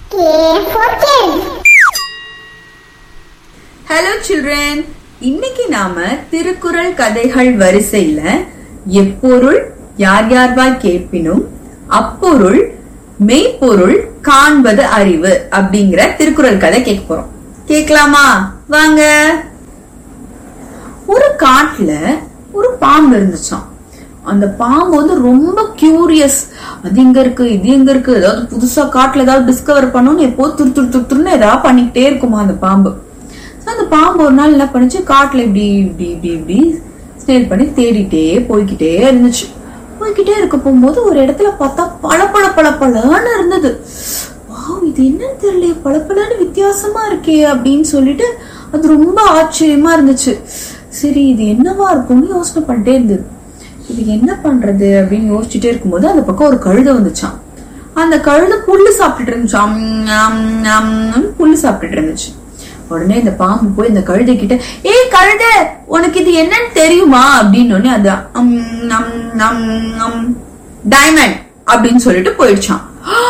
K for kids. Hello children இன்னைக்கு நாம திருக்குறள் கதைகள் வரிசையில எப்பொருள் யார் யார்வாய் கேட்பினும் அப்பொருள் மெய்ப்பொருள் காண்பது அறிவு அப்படிங்கிற திருக்குறள் கதை கேட்க போறோம் கேட்கலாமா வாங்க ஒரு காட்டுல ஒரு பாம்பு இருந்துச்சாம் அந்த பாம்பு வந்து ரொம்ப கியூரியஸ் அது எங்க இருக்கு இது எங்க இருக்கு ஏதாவது புதுசா காட்டுல ஏதாவது டிஸ்கவர் பண்ணணும்னு எப்போ துரு துரு துரு துருன்னு ஏதாவது பண்ணிக்கிட்டே இருக்குமா அந்த பாம்பு So, அந்த பாம்பு ஒரு நாள் என்ன பண்ணுச்சு காட்டுல இப்படி இப்படி இப்படி இப்படி ஸ்டேட் பண்ணி தேடிட்டே போய்கிட்டே இருந்துச்சு போய்கிட்டே இருக்க போகும்போது ஒரு இடத்துல பார்த்தா பள பள பள பளன்னு இருந்தது வாவ் இது என்னன்னு தெரியல பளபளன்னு வித்தியாசமா இருக்கே அப்படின்னு சொல்லிட்டு அது ரொம்ப ஆச்சரியமா இருந்துச்சு சரி இது என்னவா இருக்கும்னு யோசனை பண்ணிட்டே இருந்தது இது என்ன பண்றது அப்படின்னு யோசிச்சுட்டே இருக்கும்போது அந்த பக்கம் ஒரு கழுதை வந்துச்சாம் அந்த கழுதை புல்லு சாப்பிட்டுட்டு இருந்துச்சாம் ஞம், ஞம், ஞம், புல்லு சாப்பிட்டுட்டு இருந்துச்சு உடனே இந்த பாம்பு போய் இந்த கழுதை கிட்ட ஏய் கழுதை உனக்கு இது என்னன்னு தெரியுமா அப்படின்னு உடனே அது டைமண்ட் அப்படின்னு சொல்லிட்டு போயிடுச்சான்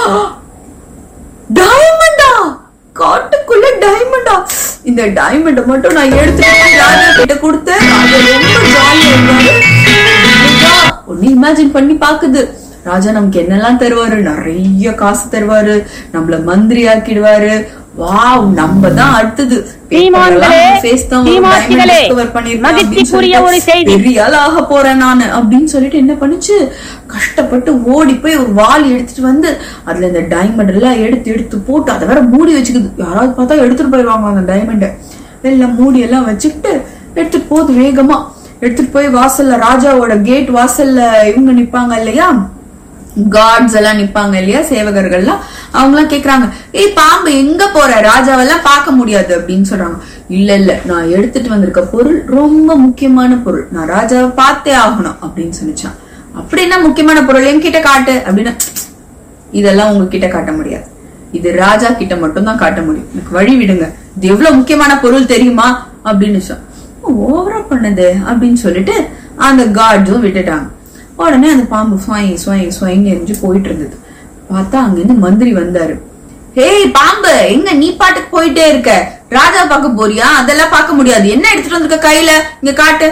டைமண்டா காட்டுக்குள்ள டைமண்டா இந்த டைமண்ட மட்டும் நான் எடுத்துட்டு போய் ராஜா கிட்ட கொடுத்தேன் ராஜா ரொம்ப ஜாலியா இருந்தாரு ராஜா ஒன்னு இமேஜின் பண்ணி பாக்குது ராஜா நமக்கு என்னெல்லாம் தருவாரு நிறைய காசு தருவாரு நம்மள மந்திரி ஆக்கிடுவாரு வாவ் நம்ம தான் அடுத்தது சீமான்களே, Face தான் ஒரு சீமாத்திகளே, diamond discover பண்ணிருக்கேன் மகிழ்ச்சிக்குரிய அப்படின்னு ஒரு சொல்லிட்டு செய்தி. பெரிய ஆள் ஆக போறேன் நானு அப்படின்னு சொல்லிட்டு என்ன பண்ணுச்சு கஷ்டப்பட்டு ஓடி போய் ஒரு வாள் எடுத்துட்டு வந்து அதுல இந்த டைமண்ட் எல்லாம் எடுத்து எடுத்து போட்டு அதை வேற மூடி வச்சுக்குது யாராவது பார்த்தா எடுத்துட்டு போயிடுவாங்க அந்த டைமண்ட எல்லாம் மூடி எல்லாம் வச்சுக்கிட்டு எடுத்துட்டு போகுது வேகமா எடுத்துட்டு போய் வாசல்ல ராஜாவோட கேட் வாசல்ல இவங்க நிப்பாங்க இல்லையா கார்ட்ஸ் எல்லாம் நிப்பாங்க இல்லையா சேவகர்கள்லாம் அவங்க எல்லாம் கேக்குறாங்க ஏய் பாம்பு எங்க போற ராஜாவெல்லாம் பார்க்க முடியாது அப்படின்னு சொல்றாங்க இல்ல இல்ல நான் எடுத்துட்டு வந்திருக்க பொருள் ரொம்ப முக்கியமான பொருள் நான் ராஜாவை பார்த்தே ஆகணும் அப்படின்னு சொல்லிச்சான் அப்படி என்ன முக்கியமான பொருள் என்கிட்ட காட்டு அப்படின்னா இதெல்லாம் உங்ககிட்ட காட்ட முடியாது இது ராஜா கிட்ட மட்டும் தான் காட்ட முடியும் எனக்கு வழி விடுங்க இது எவ்வளவு முக்கியமான பொருள் தெரியுமா அப்படின்னு ஓவரா பண்ணுது அப்படின்னு சொல்லிட்டு அந்த கார்ட்ஸும் விட்டுட்டாங்க உடனே அந்த பாம்பு ஸ்வாய் ஸ்வாய் ஸ்வாயிங்க எரிஞ்சு போயிட்டு இருந்தது பார்த்தா அங்கிருந்து மந்திரி வந்தாரு ஹேய் பாம்பு எங்க நீ பாட்டுக்கு போயிட்டே இருக்க ராஜா பார்க்க போறியா அதெல்லாம் பார்க்க முடியாது என்ன எடுத்துட்டு வந்திருக்க கையில இங்க காட்டு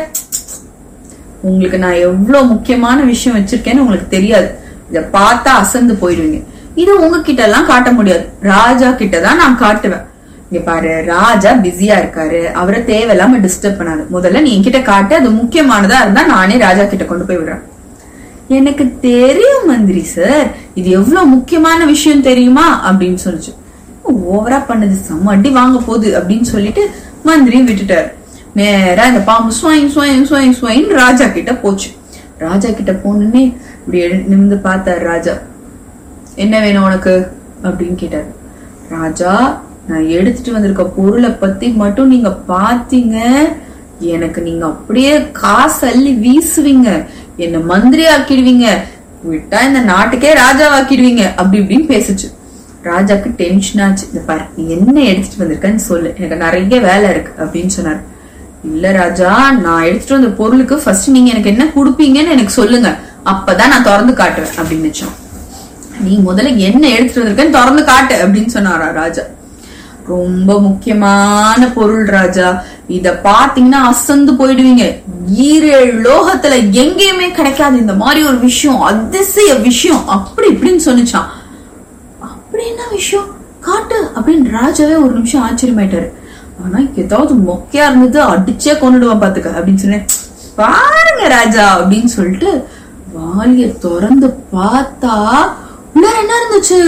உங்களுக்கு நான் எவ்வளவு முக்கியமான விஷயம் வச்சிருக்கேன்னு உங்களுக்கு தெரியாது இத பார்த்தா அசந்து போயிடுவீங்க இது உங்ககிட்ட எல்லாம் காட்ட முடியாது ராஜா கிட்ட தான் நான் காட்டுவேன் இங்க பாரு ராஜா பிஸியா இருக்காரு அவரை தேவையில்லாம டிஸ்டர்ப் பண்ணாது முதல்ல நீ என்கிட்ட காட்டு அது முக்கியமானதா இருந்தா நானே ராஜா கிட்ட கொண்டு போய் விடுறேன் எனக்கு தெரியும் மந்திரி சார் இது எவ்வளவு முக்கியமான விஷயம் தெரியுமா அப்படின்னு சொல்லிச்சு ஓவரா பண்ணது செம்ம அடி வாங்க போகுது அப்படின்னு சொல்லிட்டு மந்திரி விட்டுட்டாரு நேரா இந்த பாம்பு ஸ்வாயிங் ஸ்வாயிங் ஸ்வாயிங் ஸ்வாயிங் ராஜா கிட்ட போச்சு ராஜா கிட்ட போனோடனே இப்படி எழு- நிமிர்ந்து பார்த்தாரு ராஜா என்ன வேணும் உனக்கு அப்படின்னு கேட்டாரு ராஜா நான் எடுத்துட்டு வந்திருக்க பொருளை பத்தி மட்டும் நீங்க பாத்தீங்க எனக்கு நீங்க அப்படியே காசு அள்ளி வீசுவீங்க என்ன மந்திரி ஆக்கிடுவீங்க விட்டா இந்த நாட்டுக்கே ராஜாவாக்கிடுவீங்க அப்படி இப்படின்னு பேசுச்சு ராஜாக்கு டென்ஷன் ஆச்சு இந்த பாரு நீ என்ன எடுத்துட்டு வந்திருக்கன்னு சொல்லு எனக்கு நிறைய வேலை இருக்கு அப்படின்னு சொன்னாரு இல்ல ராஜா நான் எடுத்துட்டு வந்த பொருளுக்கு ஃபர்ஸ்ட் நீங்க எனக்கு என்ன கொடுப்பீங்கன்னு எனக்கு சொல்லுங்க அப்பதான் நான் திறந்து காட்டுவேன் அப்படின்னு நினைச்சோம் நீ முதல்ல என்ன எடுத்துட்டு வந்திருக்கன்னு திறந்து காட்டு அப்படின்னு சொன்னாரா ராஜா ரொம்ப முக்கியமான பொருள் ராஜா இத பாத்தீங்கன்னா அசந்து போயிடுவீங்க ஈரேழு லோகத்துல எங்கேயுமே கிடைக்காது இந்த மாதிரி ஒரு விஷயம் அதிசய விஷயம் அப்படி இப்படின்னு சொன்னிச்சான் அப்படி என்ன விஷயம் காட்டு அப்படின்னு ராஜாவே ஒரு நிமிஷம் ஆச்சரியமாயிட்டாரு ஆனா ஏதாவது மொக்கையா இருந்தது அடிச்சே கொண்டுடுவான் பாத்துக்க அப்படின்னு சொன்னேன் பாருங்க ராஜா அப்படின்னு சொல்லிட்டு வாலிய திறந்து பார்த்தா உள்ள என்ன இருந்துச்சு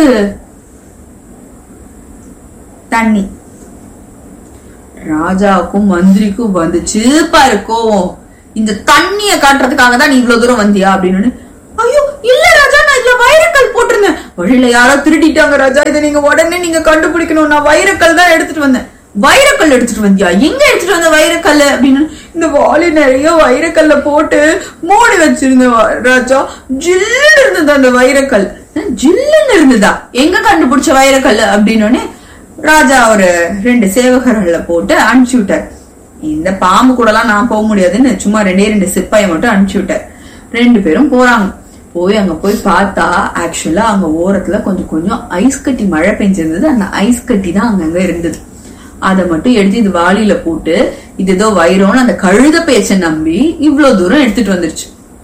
தண்ணி ராஜாவுக்கும் மந்திரிக்கும் வந்துச்சு பாரு கோவம் இந்த தண்ணிய காட்டுறதுக்காக தான் நீ இவ்வளவு தூரம் வந்தியா அப்படின்னு ஐயோ இல்ல ராஜா நான் இதுல வைரக்கல் போட்டிருந்தேன் வழியில யாரோ திருடிட்டாங்க ராஜா இதை நீங்க உடனே நீங்க கண்டுபிடிக்கணும் நான் வைரக்கல் தான் எடுத்துட்டு வந்தேன் வைரக்கல் எடுத்துட்டு வந்தியா எங்க எடுத்துட்டு வந்த வைரக்கல் அப்படின்னு இந்த வாளி நிறைய வைரக்கல்ல போட்டு மூடி வச்சிருந்தேன் வா- ராஜா ஜில்லுன்னு இருந்தது அந்த வைரக்கல் அஹ், ஜில்லுன்னு இருந்ததா எங்க கண்டுபிடிச்ச வைரக்கல் அப்படின்னு ராஜா ஒரு ரெண்டு சேவகர்கள போட்டு அனுப்பிச்சு விட்டார் இந்த பாம்பு கூட எல்லாம் நான் போக முடியாதுன்னு சும்மா ரெண்டே ரெண்டு சிப்பாயை மட்டும் அனுப்பிச்சு விட்டார் ரெண்டு பேரும் போறாங்க போய் அங்க போய் பார்த்தா ஆக்சுவலா அங்க ஓரத்துல கொஞ்சம் கொஞ்சம் ஐஸ் கட்டி மழை பெஞ்சிருந்தது அந்த ஐஸ் கட்டி தான் அங்கங்க இருந்தது அதை மட்டும் எடுத்து இது வாளியில போட்டு இது ஏதோ வைரம்னு அந்த கழுத பேச்சை நம்பி இவ்வளவு தூரம் எடுத்துட்டு வந்துருச்சு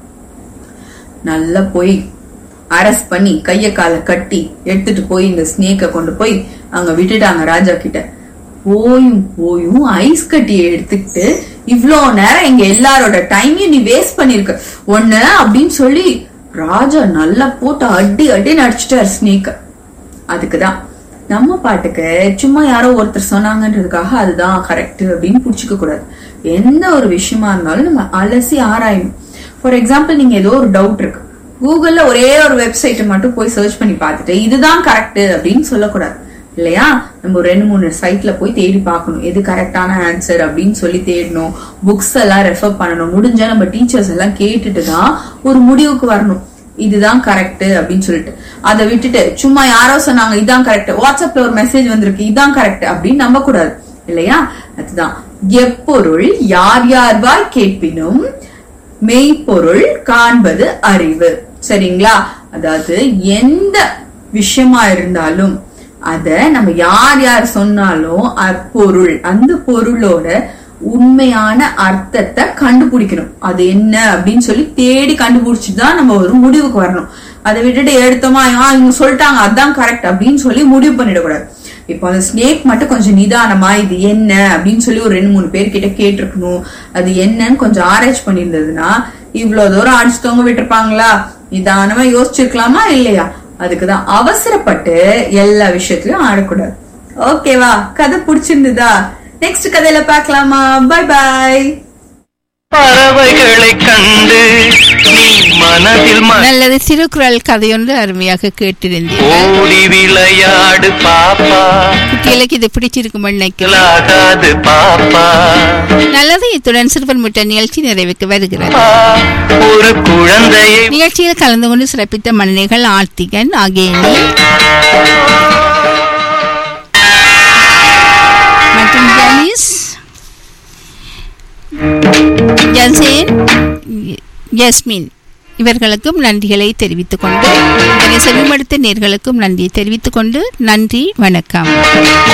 நல்லா போய் அரெஸ்ட் பண்ணி கைய காலை கட்டி எடுத்துட்டு போய் இந்த ஸ்னேக்கை கொண்டு போய் அங்க விட்டுட்டாங்க ராஜா கிட்ட போயும் போயும் ஐஸ் கட்டியை எடுத்துக்கிட்டு இவ்ளோ நேரம் எங்க எல்லாரோட டைமையும் நீ வேஸ்ட் பண்ணிருக்க ஒண்ணு அப்படின்னு சொல்லி ராஜா நல்லா போட்டு அடி அடி நடிச்சிட்டார் ஸ்னேக்க அதுக்குதான் நம்ம பாட்டுக்கு சும்மா யாரோ ஒருத்தர் சொன்னாங்கன்றதுக்காக அதுதான் கரெக்ட் அப்படின்னு புடிச்சுக்க கூடாது எந்த ஒரு விஷயமா இருந்தாலும் நம்ம அலசி ஆராயணும் ஃபார் எக்ஸாம்பிள் நீங்க ஏதோ ஒரு டவுட் இருக்கு கூகுள்ல ஒரே ஒரு வெப்சைட்டை மட்டும் போய் சர்ச் பண்ணி பார்த்துட்டு இதுதான் கரெக்ட் அப்படின்னு சொல்லக்கூடாது இல்லையா நம்ம ஒரு ரெண்டு மூணு சைட்ல போய் தேடி பார்க்கணும் எது கரெக்டான ஆன்சர் அப்படின்னு சொல்லி தேடணும் புக்ஸ் எல்லாம் ரெஃபர் பண்ணணும் முடிஞ்சா நம்ம டீச்சர்ஸ் எல்லாம் கேட்டுட்டு தான் ஒரு முடிவுக்கு வரணும் இதுதான் கரெக்ட் அப்படின்னு சொல்லிட்டு அதை விட்டுட்டு சும்மா யாரோ சொன்னாங்க இதான் கரெக்ட் வாட்ஸ்அப்ல ஒரு மெசேஜ் வந்திருக்கு இதான் கரெக்ட் அப்படின்னு நம்ப கூடாது இல்லையா அதுதான் எப்பொருள் யார் யார்வாய் கேட்பினும் மெய்ப்பொருள் காண்பது அறிவு சரிங்களா அதாவது எந்த விஷயமா இருந்தாலும் அத நம்ம யார் யார் சொன்னாலும் அப்பொருள் அந்த பொருளோட உண்மையான அர்த்தத்தை கண்டுபிடிக்கணும் அது என்ன அப்படின்னு சொல்லி தேடி கண்டுபிடிச்சிட்டு தான் நம்ம ஒரு முடிவுக்கு வரணும் அதை விட்டுட்டு எடுத்தோமா ஆ இவங்க சொல்லிட்டாங்க அதான் கரெக்ட் அப்படின்னு சொல்லி முடிவு பண்ணிடக்கூடாது இப்போ அந்த ஸ்னேக் மட்டும் கொஞ்சம் நிதானமா இது என்ன அப்படின்னு சொல்லி ஒரு ரெண்டு மூணு பேர் கிட்ட கேட்டிருக்கணும் அது என்னன்னு கொஞ்சம் ஆராய்ச்சி பண்ணியிருந்ததுன்னா இவ்வளவு தூரம் அடிச்சுத்தவங்க விட்டுருப்பாங்களா நிதானமா யோசிச்சிருக்கலாமா இல்லையா அதுக்குதான் அவசரப்பட்டு எல்லா விஷயத்திலயும் ஆடக்கூடாது ஓகேவா கதை பிடிச்சிருந்ததா நெக்ஸ்ட் கதையில பார்க்கலாமா பை பாய் பறவைகளை கண்டு நீ மனதில் நல்லது திருக்குறள் கதையொன்று அருமையாக கேட்டிருந்தீர்கள் ஓடி விளையாடு பாப்பா குட்டிகளுக்கு இது பிடிச்சிருக்கும் நினைக்கிறேன் ஆகாது பாப்பா நல்லது இத்துடன் சிறுவன் முட்ட நிகழ்ச்சி நிறைவுக்கு வருகிறது ஒரு குழந்தையை நிகழ்ச்சியில் கலந்து கொண்டு சிறப்பித்த மனிதர்கள் ஆர்த்திகன் அகேனி மற்றும் ஜானிஸ் ஜன்சேன் யஸ்மின் இவர்களுக்கும் நன்றிகளை தெரிவித்துக் கொண்டு இதனை செவிமடுத்த நேர்களுக்கும் நன்றியை தெரிவித்துக் கொண்டு நன்றி வணக்கம்